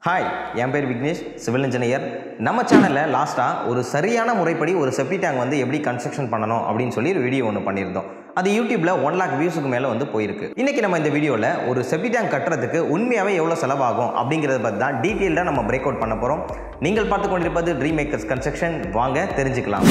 hi என் பேர் Vignesh civil engineer நம்ம சேனலில் லாஸ்ட்டாக ஒரு சரியான முறைப்படி ஒரு செப்டி டேங்க் வந்து எப்படி கன்ஸ்ட்ரக்ஷன் பண்ணணும் அப்படின்னு சொல்லி ஒரு வீடியோ ஒன்று பண்ணியிருந்தோம் அது யூடியூப்பில் ஒன் லேக் வியூஸுக்கு மேலே வந்து போயிருக்கு இன்றைக்கி நம்ம இந்த வீடியோவில் ஒரு செப்டி டேங்க் கட்டுறதுக்கு உண்மையாகவே எவ்வளோ செலவாகும் அப்படிங்கிறத பற்றி தான் டீட்டெயில்டாக நம்ம பிரேக் அவுட் பண்ண போகிறோம் நீங்கள் பார்த்து கொண்டிருப்பது ட்ரீம் மேக்கர்ஸ் கன்ஸ்ட்ரக்ஷன் வாங்க தெரிஞ்சுக்கலாம்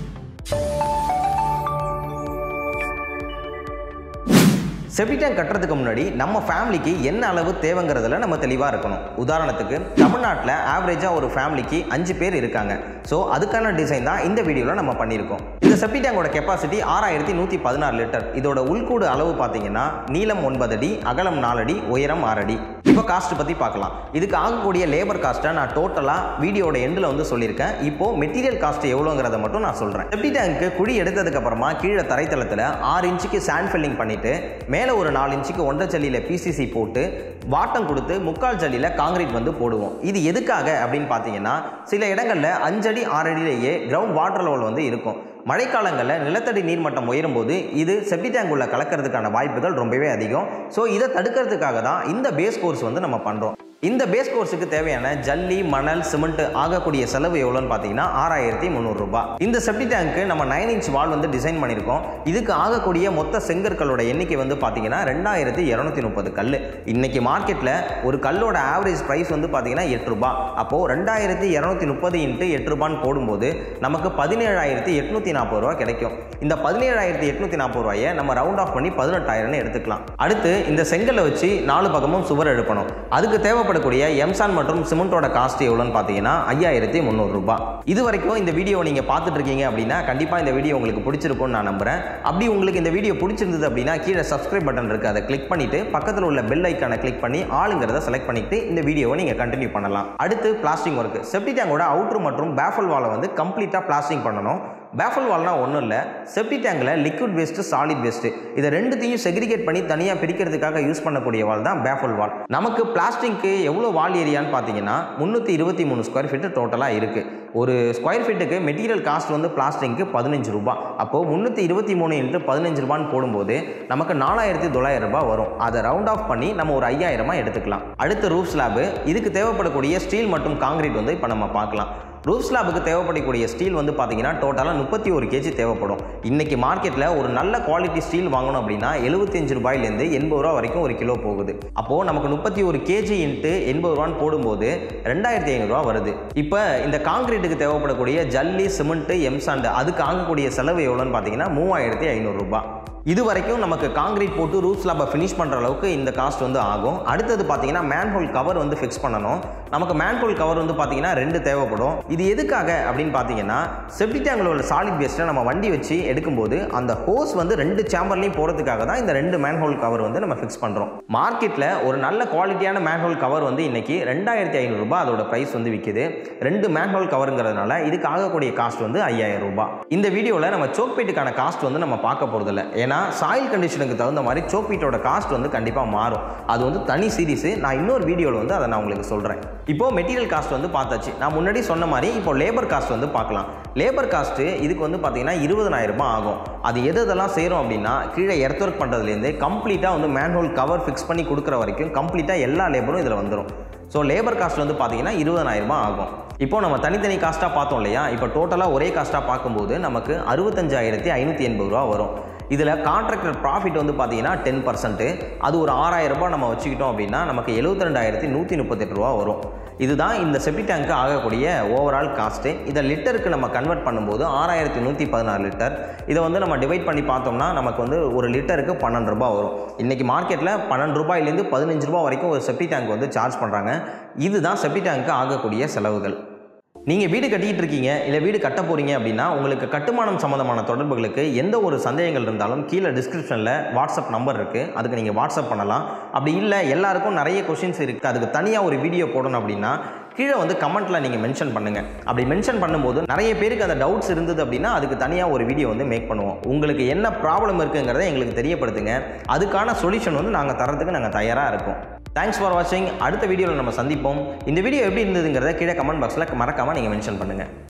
செப்டி டேங்க் கட்டுறதுக்கு முன்னாடி நம்ம ஃபேமிலிக்கு என்ன அளவு தேவைங்கிறதுல நம்ம தெளிவாக இருக்கணும் உதாரணத்துக்கு தமிழ்நாட்டில் ஆவரேஜாக ஒரு ஃபேமிலிக்கு அஞ்சு பேர் இருக்காங்க ஸோ அதுக்கான டிசைன் தான் இந்த வீடியோவில் நம்ம பண்ணியிருக்கோம் இந்த செப்டி டேங்கோட கெப்பாசிட்டி ஆறாயிரத்தி நூற்றி பதினாறு லிட்டர் இதோட உள்கூடு அளவு பார்த்தீங்கன்னா நீளம் ஒன்பது அடி அகலம் நாலு அடி உயரம் ஆறு அடி இப்போ காஸ்ட் பற்றி பார்க்கலாம் இதுக்கு ஆகக்கூடிய லேபர் காஸ்ட்டை நான் டோட்டலாக வீடியோட எண்டில் வந்து சொல்லியிருக்கேன் இப்போ மெட்டீரியல் காஸ்ட் எவ்வளோங்கிறத மட்டும் நான் சொல்கிறேன் செப்டி டேங்க்கு குழி எடுத்ததுக்கு அப்புறமா கீழே தரைத்தளத்தில் ஆறு இன்ச்சுக்கு சாண்ட் ஃபில்லிங் பண்ணிட்டு மேலே ஒரு நாலு இன்ச்சுக்கு ஒன்றரை ஜல்லியில் பிசிசி போட்டு வாட்டம் கொடுத்து முக்கால் ஜல்லியில் காங்கிரீட் வந்து போடுவோம் இது எதுக்காக அப்படின்னு பார்த்தீங்கன்னா சில இடங்களில் அஞ்சடி ஆறு அடியிலேயே கிரவுண்ட் வாட்டர் லெவல் வந்து இருக்கும் மழைக்காலங்களில் நிலத்தடி நீர்மட்டம் உயரும் போது இது செப்டி டேங்க் உள்ள கலக்கிறதுக்கான வாய்ப்புகள் ரொம்பவே அதிகம் ஸோ இதை தடுக்கிறதுக்காக தான் இந்த பேஸ் கோர்ஸ் வந்து நம்ம பண்ணுறோம் இந்த பேஸ் கோர்ஸுக்கு தேவையான ஜல்லி மணல் சிமெண்ட் ஆகக்கூடிய செலவு எவ்வளோன்னு பார்த்தீங்கன்னா ஆறாயிரத்தி முந்நூறுரூபா இந்த செப்டி டேங்க்கு நம்ம நைன் இன்ச் வால் வந்து டிசைன் பண்ணியிருக்கோம் இதுக்கு ஆகக்கூடிய மொத்த செங்கற்களோட எண்ணிக்கை வந்து பார்த்தீங்கன்னா ரெண்டாயிரத்தி இரநூத்தி முப்பது கல் இன்னைக்கு மார்க்கெட்டில் ஒரு கல்லோட ஆவரேஜ் ப்ரைஸ் வந்து பார்த்தீங்கன்னா எட்டு ரூபா அப்போது ரெண்டாயிரத்தி இரநூத்தி முப்பது இன்ட்டு எட்டு ரூபான்னு போடும்போது நமக்கு பதினேழாயிரத்தி எட்நூற்றி நாற்பது ரூபா கிடைக்கும் இந்த பதினேழாயிரத்தி எட்நூற்றி நாற்பது ரூபாயை நம்ம ரவுண்ட் ஆஃப் பண்ணி பதினெட்டாயிரம்னு எடுத்துக்கலாம் அடுத்து இந்த செங்கலை வச்சு நாலு பக்கமும் சுவர் எழுப்பணும் அதுக்கு தேவைப்படக்கூடிய எம்சான் மற்றும் சிமெண்டோட காஸ்ட் எவ்வளோன்னு பார்த்தீங்கன்னா ஐயாயிரத்தி முந்நூறுரூபா இது வரைக்கும் இந்த வீடியோ நீங்கள் பார்த்துட்டு இருக்கீங்க அப்படின்னா கண்டிப்பாக இந்த வீடியோ உங்களுக்கு பிடிச்சிருக்கும்னு நான் நம்புறேன் அப்படி உங்களுக்கு இந்த வீடியோ பிடிச்சிருந்தது அப்படின்னா கீழே சப்ஸ்கிரைப் பட்டன் இருக்குது அதை கிளிக் பண்ணிட்டு பக்கத்தில் உள்ள பெல் ஐக்கானை கிளிக் பண்ணி ஆளுங்கிறத செலக்ட் பண்ணிட்டு இந்த வீடியோவை நீங்கள் கண்டினியூ பண்ணலாம் அடுத்து பிளாஸ்டிங் ஒர்க் செப்டி டேங்கோட அவுட்ரு மற்றும் பேஃபல் வாலை வந்து கம்ப்ளீட்டாக பிளாஸ்டிங் பண்ணணும் பேஃபல் வால்னா ஒன்றும் இல்லை செப்டி டேங்கில் லிக்விட் வேஸ்ட்டு சாலிட் வேஸ்ட்டு இதை ரெண்டுத்தையும் செக்ரிகேட் பண்ணி தனியாக பிரிக்கிறதுக்காக யூஸ் பண்ணக்கூடிய வால் தான் பேஃபல் வால் நமக்கு பிளாஸ்டிங்க்கு எவ்வளோ வால் ஏரியான்னு பார்த்தீங்கன்னா முந்நூற்றி இருபத்தி மூணு ஸ்கொயர் ஃபீட்டு டோட்டலாக இருக்குது ஒரு ஸ்கொயர் ஃபீட்டுக்கு மெட்டீரியல் காஸ்ட் வந்து பிளாஸ்டிங்க்கு பதினஞ்சு ரூபா அப்போது முந்நூற்றி இருபத்தி மூணு இன்ட்டு பதினஞ்சு ரூபான்னு போடும்போது நமக்கு நாலாயிரத்தி தொள்ளாயிரம் ரூபாய் வரும் அதை ரவுண்ட் ஆஃப் பண்ணி நம்ம ஒரு ஐயாயிரமாக எடுத்துக்கலாம் அடுத்த ரூஃப் ஸ்லாபு இதுக்கு தேவைப்படக்கூடிய ஸ்டீல் மற்றும் காங்கிரீட் வந்து இப்போ நம்ம பார்க்கலாம் ரூஃப் ஸ்லாபுக்கு தேவைப்படக்கூடிய ஸ்டீல் வந்து பார்த்தீங்கன்னா டோட்டலாக முப்பத்தி ஒரு கேஜி தேவைப்படும் இன்றைக்கி மார்க்கெட்டில் ஒரு நல்ல குவாலிட்டி ஸ்டீல் வாங்கணும் அப்படின்னா எழுபத்தஞ்சு ரூபாயிலேருந்து எண்பது ரூபா வரைக்கும் ஒரு கிலோ போகுது அப்போது நமக்கு முப்பத்தி ஒரு கேஜி இன்ட்டு எண்பது ரூபான்னு போடும்போது ரெண்டாயிரத்தி ஐநூறுரூவா வருது இப்போ இந்த காங்கிரீட்டுக்கு தேவைப்படக்கூடிய ஜல்லி சிமெண்ட்டு எம்சாண்டு அதுக்கு ஆகக்கூடிய செலவு எவ்வளோன்னு பார்த்தீங்கன்னா மூவாயிரத்தி ஐநூறுரூபா இது வரைக்கும் நமக்கு காங்கிரீட் போட்டு ரூஃப் ஸ்லாபை ஃபினிஷ் பண்ணுற அளவுக்கு இந்த காஸ்ட் வந்து ஆகும் அடுத்தது பார்த்தீங்கன்னா மேன்ஹோல் கவர் வந்து ஃபிக்ஸ் பண்ணணும் நமக்கு மேன்ஹோல் கவர் வந்து பார்த்தீங்கன்னா ரெண்டு தேவைப்படும் இது எதுக்காக அப்படின்னு பார்த்தீங்கன்னா செப்டி டேங்கில் உள்ள சாலிட் வேஸ்ட்டை நம்ம வண்டி வச்சு எடுக்கும்போது அந்த ஹோஸ் வந்து ரெண்டு சேம்பர்லையும் போகிறதுக்காக தான் இந்த ரெண்டு மேன்ஹோல் கவர் வந்து நம்ம ஃபிக்ஸ் பண்ணுறோம் மார்க்கெட்டில் ஒரு நல்ல குவாலிட்டியான மேன்ஹோல் கவர் வந்து இன்னைக்கு ரெண்டாயிரத்தி ஐநூறுரூபா அதோட ப்ரைஸ் வந்து விற்கிது ரெண்டு மேன்ஹோல் கவருங்கிறதுனால இதுக்கு ஆகக்கூடிய காஸ்ட் வந்து ஐயாயிரம் ரூபாய் இந்த வீடியோவில் நம்ம சோக்பீட்டுக்கான காஸ்ட் வந்து நம்ம பார்க்க போகிறதில்ல ஏன்னா ஏன்னா சாயில் கண்டிஷனுக்கு தகுந்த மாதிரி சோக்பீட்டோட காஸ்ட் வந்து கண்டிப்பாக மாறும் அது வந்து தனி சீரிஸு நான் இன்னொரு வீடியோவில் வந்து அதை நான் உங்களுக்கு சொல்கிறேன் இப்போ மெட்டீரியல் காஸ்ட் வந்து பார்த்தாச்சு நான் முன்னாடி சொன்ன மாதிரி இப்போ லேபர் காஸ்ட் வந்து பார்க்கலாம் லேபர் காஸ்ட்டு இதுக்கு வந்து பார்த்தீங்கன்னா இருபதனாயிரம் ரூபாய் ஆகும் அது எது எதெல்லாம் செய்கிறோம் அப்படின்னா கீழே எர்த் ஒர்க் பண்ணுறதுலேருந்து கம்ப்ளீட்டாக வந்து மேன்ஹோல் கவர் ஃபிக்ஸ் பண்ணி கொடுக்குற வரைக்கும் கம்ப்ளீட்டாக எல்லா லேபரும் இதில் வந்துடும் ஸோ லேபர் காஸ்ட் வந்து பார்த்தீங்கன்னா இருபதனாயிரம் ரூபாய் ஆகும் இப்போ நம்ம தனித்தனி காஸ்ட்டாக பார்த்தோம் இல்லையா இப்போ டோட்டலாக ஒரே காஸ்ட்டாக பார்க்கும்போது நமக்கு அறுபத்தஞ்சாயிரத்தி ஐநூற்றி எண்பது ரூபா வரும் இதில் கான்ட்ராக்டர் ப்ராஃபிட் வந்து பார்த்தீங்கன்னா டென் பர்சன்ட்டு அது ஒரு ஆறாயிரம் ரூபாய் நம்ம வச்சுக்கிட்டோம் அப்படின்னா நமக்கு எழுபத்தி ரெண்டாயிரத்தி நூற்றி முப்பத்தெட்டு ரூபா வரும் இதுதான் இந்த செப்டி டேங்க்கு ஆகக்கூடிய ஓவரால் காஸ்ட்டு இதை லிட்டருக்கு நம்ம கன்வெர்ட் பண்ணும்போது ஆறாயிரத்தி நூற்றி பதினாறு லிட்டர் இதை வந்து நம்ம டிவைட் பண்ணி பார்த்தோம்னா நமக்கு வந்து ஒரு லிட்டருக்கு பன்னெண்டு ரூபா வரும் இன்றைக்கி மார்க்கெட்டில் பன்னெண்டு ரூபாயிலேருந்து பதினஞ்சு ரூபா வரைக்கும் ஒரு செப்டி டேங்க் வந்து சார்ஜ் பண்ணுறாங்க இதுதான் செப்டி டேங்க்கு ஆகக்கூடிய செலவுகள் நீங்கள் வீடு கட்டிக்கிட்டு இருக்கீங்க இல்லை வீடு கட்ட போகிறீங்க அப்படின்னா உங்களுக்கு கட்டுமானம் சம்மந்தமான தொடர்புகளுக்கு எந்த ஒரு சந்தேகங்கள் இருந்தாலும் கீழே டிஸ்கிரிப்ஷனில் வாட்ஸ்அப் நம்பர் இருக்குது அதுக்கு நீங்கள் வாட்ஸ்அப் பண்ணலாம் அப்படி இல்லை எல்லாருக்கும் நிறைய கொஷின்ஸ் இருக்குது அதுக்கு தனியாக ஒரு வீடியோ போடணும் அப்படின்னா கீழே வந்து கமெண்ட்டில் நீங்கள் மென்ஷன் பண்ணுங்கள் அப்படி மென்ஷன் பண்ணும்போது நிறைய பேருக்கு அந்த டவுட்ஸ் இருந்தது அப்படின்னா அதுக்கு தனியாக ஒரு வீடியோ வந்து மேக் பண்ணுவோம் உங்களுக்கு என்ன ப்ராப்ளம் இருக்குங்கிறத எங்களுக்கு தெரியப்படுத்துங்க அதுக்கான சொல்யூஷன் வந்து நாங்கள் தரத்துக்கு நாங்கள் தயாராக இருக்கோம் தேங்க்ஸ் ஃபார் வாட்சிங் அடுத்த வீடியோவில் நம்ம சந்திப்போம் இந்த வீடியோ எப்படி இருந்ததுங்கிறத கீழே கமெண்ட் பாக்ஸில் மறக்காமல் நீங்கள் மென்ஷன் பண்ணுங்கள்